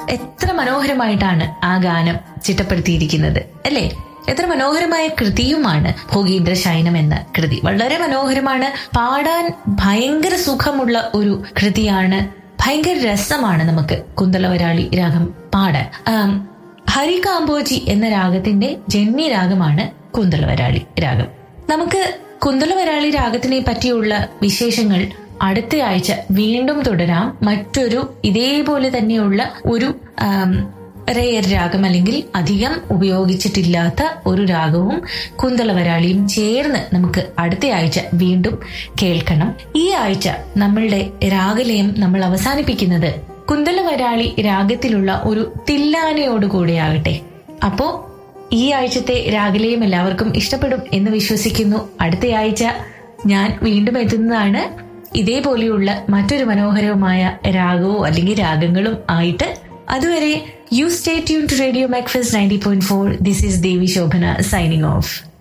എത്ര മനോഹരമായിട്ടാണ് ആ ഗാനം ചിട്ടപ്പെടുത്തിയിരിക്കുന്നത് അല്ലേ എത്ര മനോഹരമായ കൃതിയുമാണ് ഭോഗീന്ദ്ര ശയനം എന്ന കൃതി വളരെ മനോഹരമാണ് പാടാൻ ഭയങ്കര സുഖമുള്ള ഒരു കൃതിയാണ് ഭയങ്കര രസമാണ് നമുക്ക് കുന്തളവരാളി രാഗം പാടാൻ ആം, ഹരികാമ്പോജി എന്ന രാഗത്തിന്റെ ജന്യ രാഗമാണ് കുന്തളവരാളി രാഗം നമുക്ക് കുന്തളവരാളി രാഗത്തിനെ പറ്റിയുള്ള വിശേഷങ്ങൾ അടുത്ത ആഴ്ച വീണ്ടും തുടരാം മറ്റൊരു ഇതേപോലെ തന്നെയുള്ള ഒരു ആം, റെയർ രാഗം അല്ലെങ്കിൽ അധികം ഉപയോഗിച്ചിട്ടില്ലാത്ത ഒരു രാഗവും കുന്തളവരാളിയും ചേർന്ന് നമുക്ക് അടുത്ത ആഴ്ച വീണ്ടും കേൾക്കണം ഈ ആഴ്ച നമ്മളുടെ രാഗലയം നമ്മൾ അവസാനിപ്പിക്കുന്നത് കുന്തളവരാളി രാഗത്തിലുള്ള ഒരു തില്ലാനയോടുകൂടിയാകട്ടെ അപ്പോ ഈ ആഴ്ചത്തെ രാഗലയം എല്ലാവർക്കും ഇഷ്ടപ്പെടും എന്ന് വിശ്വസിക്കുന്നു അടുത്ത ആഴ്ച ഞാൻ വീണ്ടും എത്തുന്നതാണ് ഇതേപോലെയുള്ള മറ്റൊരു മനോഹരവുമായ രാഗവോ അല്ലെങ്കിൽ രാഗങ്ങളും ആയിട്ട് അതുവരെ you stay tune to radio Macfast ninety point four this is Devi Shobhana signing of